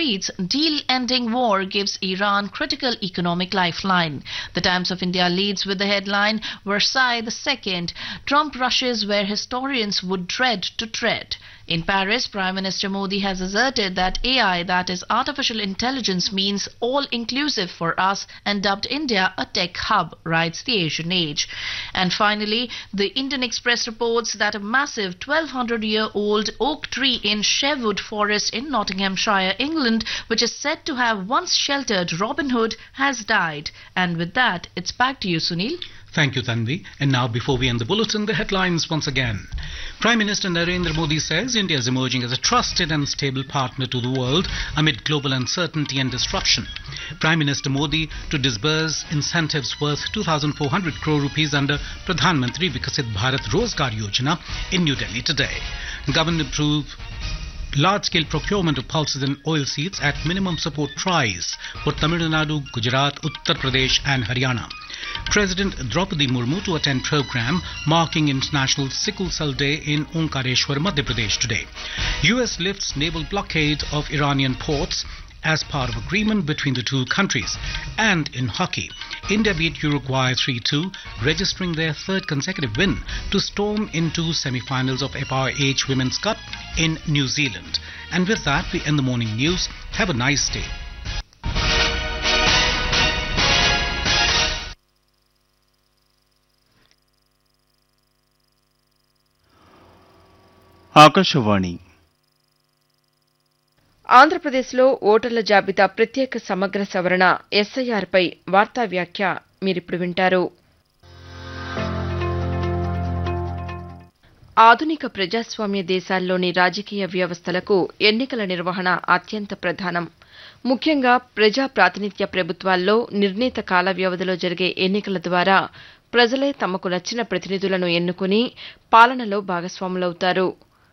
reads Deal ending war gives Iran critical economic lifeline. The Times of India leads with the headline Versailles the Second. Trump rushes where historians would dread to tread. In Paris, Prime Minister Modi has asserted that AI, that is artificial intelligence, means all inclusive for us and dubbed India a tech hub, writes the Asian Age. And finally, the Indian Express reports that a massive 1200 year old oak tree in Sherwood Forest in Nottinghamshire, England, which is said to have once sheltered Robin Hood, has died. And with that, it's back to you, Sunil. Thank you, Tanvi. And now, before we end the bulletin, the headlines once again. Prime Minister Narendra Modi says India is emerging as a trusted and stable partner to the world amid global uncertainty and disruption. Prime Minister Modi to disburse incentives worth 2,400 crore rupees under Pradhan Mantri Vikasit Bharat Rozgar Yojana in New Delhi today. Government approved large-scale procurement of pulses and oilseeds at minimum support price for Tamil Nadu, Gujarat, Uttar Pradesh and Haryana. President Draupadi Murmu to attend program marking International Sickle Cell Day in Omkareshwar, Madhya Pradesh today. US lifts naval blockade of Iranian ports as part of agreement between the two countries. And in hockey, India beat Uruguay 3-2, registering their third consecutive win to storm into semi-finals of FIH Women's Cup in New Zealand. And with that, we end the morning news. Have a nice day. Akashvani ఆంధ్రప్రదేశ్లో ఓటర్ల జాబితా ప్రత్యేక సమగ్ర సవరణ ఎస్ఐఆర్పై వార్తా వ్యాఖ్య మీరిప్పుడు వింటారు ఆధునిక ప్రజాస్వామ్య దేశాల్లోని రాజకీయ వ్యవస్థలకు ఎన్నికల నిర్వహణ అత్యంత ప్రధానం ముఖ్యంగా ప్రజా ప్రాతినిధ్య ప్రభుత్వాల్లో నిర్ణీత కాల వ్యవధిలో జరిగే ఎన్నికల ద్వారా ప్రజలే తమకు నచ్చిన ప్రతినిధులను ఎన్నుకుని పాలనలో భాగస్వాములవుతారు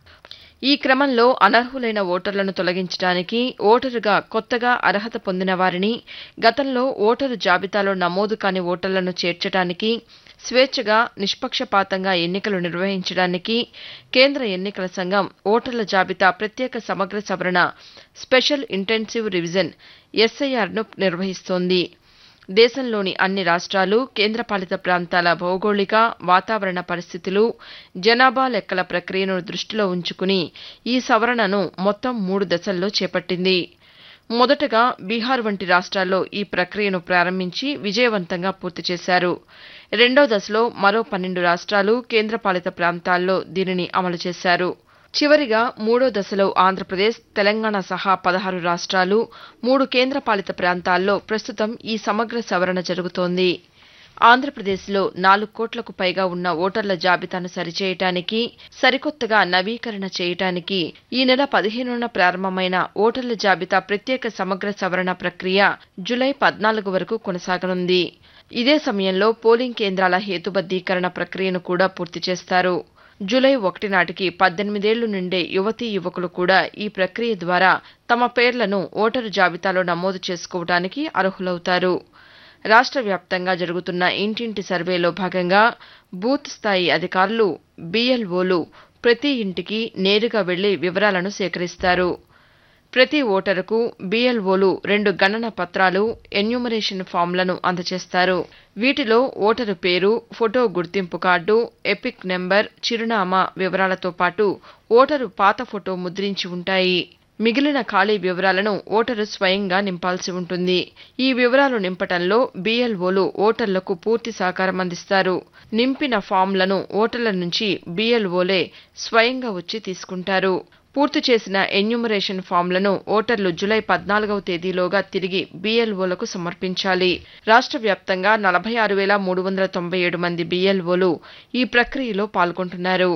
ఈ క్రమంలో అనర్హులైన ఓటర్లను తొలగించడానికి ఓటరుగా కొత్తగా అర్హత పొందిన వారిని గతంలో ఓటరు జాబితాలో నమోదు కాని ఓటర్లను చేర్చడానికి స్వేచ్ఛగా నిష్పక్షపాతంగా ఎన్నికలు నిర్వహించడానికి కేంద్ర ఎన్నికల సంఘం ఓటర్ల జాబితా ప్రత్యేక సమగ్ర సవరణ స్పెషల్ ఇంటెన్సివ్ రివిజన్ ఎస్ఐఆర్ను నిర్వహిస్తోంది దేశంలోని అన్ని రాష్ట్రాలు కేంద్రపాలిత ప్రాంతాల భౌగోళిక వాతావరణ పరిస్థితులు జనాభా లెక్కల ప్రక్రియను దృష్టిలో ఉంచుకుని ఈ సవరణను మొత్తం మూడు దశల్లో చేపట్టింది మొదటగా బీహార్ వంటి రాష్ట్రాల్లో ఈ ప్రక్రియను ప్రారంభించి విజయవంతంగా పూర్తి చేశారు రెండో దశలో మరో పన్నెండు రాష్ట్రాలు కేంద్రపాలిత ప్రాంతాల్లో దీనిని అమలు చేశారు చివరిగా మూడో దశలో ఆంధ్రప్రదేశ్ తెలంగాణ సహా పదహారు రాష్ట్రాలు మూడు కేంద్రపాలిత ప్రాంతాల్లో ప్రస్తుతం ఈ సమగ్ర సవరణ జరుగుతోంది ఆంధ్రప్రదేశ్లో నాలుగు కోట్లకు పైగా ఉన్న ఓటర్ల జాబితాను సరిచేయటానికి సరికొత్తగా నవీకరణ చేయటానికి ఈ నెల పదిహేనున ప్రారంభమైన ఓటర్ల జాబితా ప్రత్యేక సమగ్ర సవరణ ప్రక్రియ జులై పద్నాలుగు వరకు కొనసాగనుంది ఇదే సమయంలో పోలింగ్ కేంద్రాల హేతుబద్దీకరణ ప్రక్రియను కూడా పూర్తి చేస్తారు జూలై ఒకటి నాటికి పద్దెనిమిదేళ్లు నిండే యువతీ యువకులు కూడా ఈ ప్రక్రియ ద్వారా తమ పేర్లను ఓటరు జాబితాలో నమోదు చేసుకోవడానికి అర్హులవుతారు రాష్ట్ర వ్యాప్తంగా జరుగుతున్న ఇంటింటి సర్వేలో భాగంగా బూత్ స్థాయి అధికారులు బీఎల్ఓలు ప్రతి ఇంటికి నేరుగా వెళ్లి వివరాలను సేకరిస్తారు ప్రతి ఓటరుకు బీఎల్ఓలు రెండు గణన పత్రాలు ఎన్యూమరేషన్ ఫామ్లను అందజేస్తారు వీటిలో ఓటరు పేరు ఫోటో గుర్తింపు కార్డు ఎపిక్ నెంబర్ చిరునామా వివరాలతో పాటు ఓటరు పాత ఫోటో ముద్రించి ఉంటాయి మిగిలిన ఖాళీ వివరాలను ఓటరు స్వయంగా నింపాల్సి ఉంటుంది ఈ వివరాలు నింపటంలో బీఎల్ఓలు ఓటర్లకు పూర్తి సహకారం అందిస్తారు నింపిన ఫామ్లను ఓటర్ల నుంచి బీఎల్ఓలే స్వయంగా వచ్చి తీసుకుంటారు పూర్తి చేసిన ఎన్యూమరేషన్ ఫామ్లను ఓటర్లు జులై పద్నాలుగవ తేదీలోగా తిరిగి బీఎల్ఓలకు సమర్పించాలి రాష్ట్ర వ్యాప్తంగా నలభై ఆరు వేల మూడు వందల తొంభై ఏడు మంది బీఎల్ఓలు ఈ ప్రక్రియలో పాల్గొంటున్నారు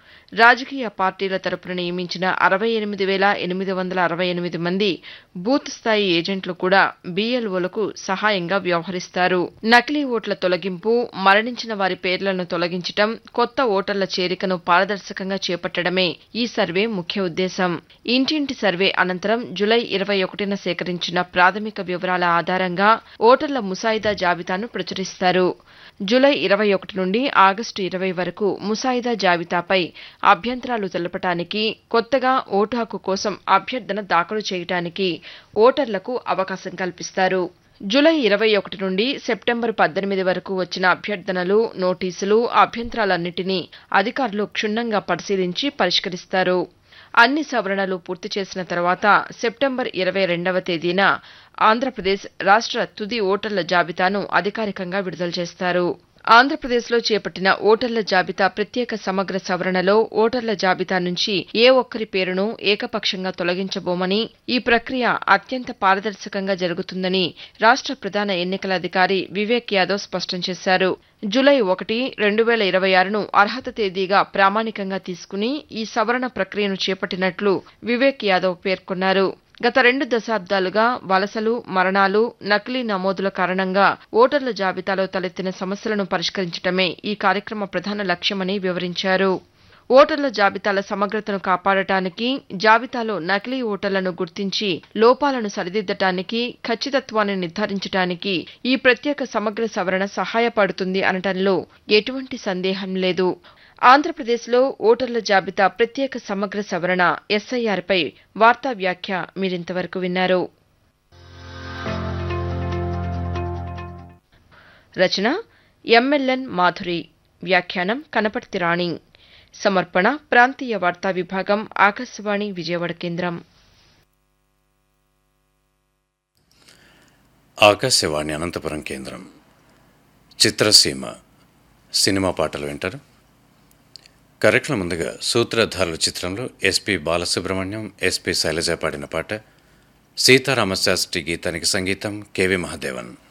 రాజకీయ పార్టీల తరపున నియమించిన అరవై ఎనిమిది వేల ఎనిమిది వందల అరవై ఎనిమిది మంది బూత్ స్థాయి ఏజెంట్లు కూడా బీఎల్ఓలకు సహాయంగా వ్యవహరిస్తారు నకిలీ ఓట్ల తొలగింపు మరణించిన వారి పేర్లను తొలగించటం కొత్త ఓటర్ల చేరికను పారదర్శకంగా చేపట్టడమే ఈ సర్వే ముఖ్య ఉద్దేశం ఇంటింటి సర్వే అనంతరం జులై ఇరవై ఒకటిన సేకరించిన ప్రాథమిక వివరాల ఆధారంగా ఓటర్ల ముసాయిదా జాబితాను ప్రచురిస్తారు జూలై ఇరవై ఒకటి నుండి ఆగస్టు ఇరవై వరకు ముసాయిదా జాబితాపై అభ్యంతరాలు తెలపటానికి కొత్తగా ఓటు హక్కు కోసం అభ్యర్థన దాఖలు చేయడానికి ఓటర్లకు అవకాశం కల్పిస్తారు జూలై ఇరవై ఒకటి నుండి సెప్టెంబర్ పద్దెనిమిది వరకు వచ్చిన అభ్యర్థనలు నోటీసులు అభ్యంతరాలన్నింటినీ అధికారులు క్షుణ్ణంగా పరిశీలించి పరిష్కరిస్తారు అన్ని సవరణలు పూర్తి చేసిన తర్వాత సెప్టెంబర్ ఇరవై రెండవ తేదీన ఆంధ్రప్రదేశ్ రాష్ట్ర తుది ఓటర్ల జాబితాను అధికారికంగా విడుదల చేస్తారు ఆంధ్రప్రదేశ్లో చేపట్టిన ఓటర్ల జాబితా ప్రత్యేక సమగ్ర సవరణలో ఓటర్ల జాబితా నుంచి ఏ ఒక్కరి పేరును ఏకపక్షంగా తొలగించబోమని ఈ ప్రక్రియ అత్యంత పారదర్శకంగా జరుగుతుందని రాష్ట్ర ప్రధాన ఎన్నికల అధికారి వివేక్ యాదవ్ స్పష్టం చేశారు జూలై ఒకటి రెండు వేల ఇరవై ఆరును అర్హత తేదీగా ప్రామాణికంగా తీసుకుని ఈ సవరణ ప్రక్రియను చేపట్టినట్లు వివేక్ యాదవ్ పేర్కొన్నారు గత రెండు దశాబ్దాలుగా వలసలు మరణాలు నకిలీ నమోదుల కారణంగా ఓటర్ల జాబితాలో తలెత్తిన సమస్యలను పరిష్కరించడమే ఈ కార్యక్రమ ప్రధాన లక్ష్యమని వివరించారు ఓటర్ల జాబితాల సమగ్రతను కాపాడటానికి జాబితాలో నకిలీ ఓటర్లను గుర్తించి లోపాలను సరిదిద్దటానికి ఖచ్చితత్వాన్ని నిర్ధారించడానికి ఈ ప్రత్యేక సమగ్ర సవరణ సహాయపడుతుంది అనటంలో ఎటువంటి సందేహం లేదు ఆంధ్రప్రదేశ్లో ఓటర్ల జాబితా ప్రత్యేక సమగ్ర సవరణ ఎస్ఐఆర్పై వార్తా వ్యాఖ్య మీరింతవరకు విన్నారు రచన ఎంఎల్ఎన్ మాధురి వ్యాఖ్యానం కనపర్తి రాణి సమర్పణ ప్రాంతీయ వార్తా విభాగం ఆకాశవాణి విజయవాడ కేంద్రం ఆకాశవాణి అనంతపురం కేంద్రం చిత్రసీమ సినిమా పాటలు వింటారు కరెక్ట్ల ముందుగా సూత్రధారుల చిత్రంలో ఎస్పి బాలసుబ్రహ్మణ్యం ఎస్పి శైలజ పాడిన పాట సీతారామశాస్త్రి గీతానికి సంగీతం కెవి మహాదేవన్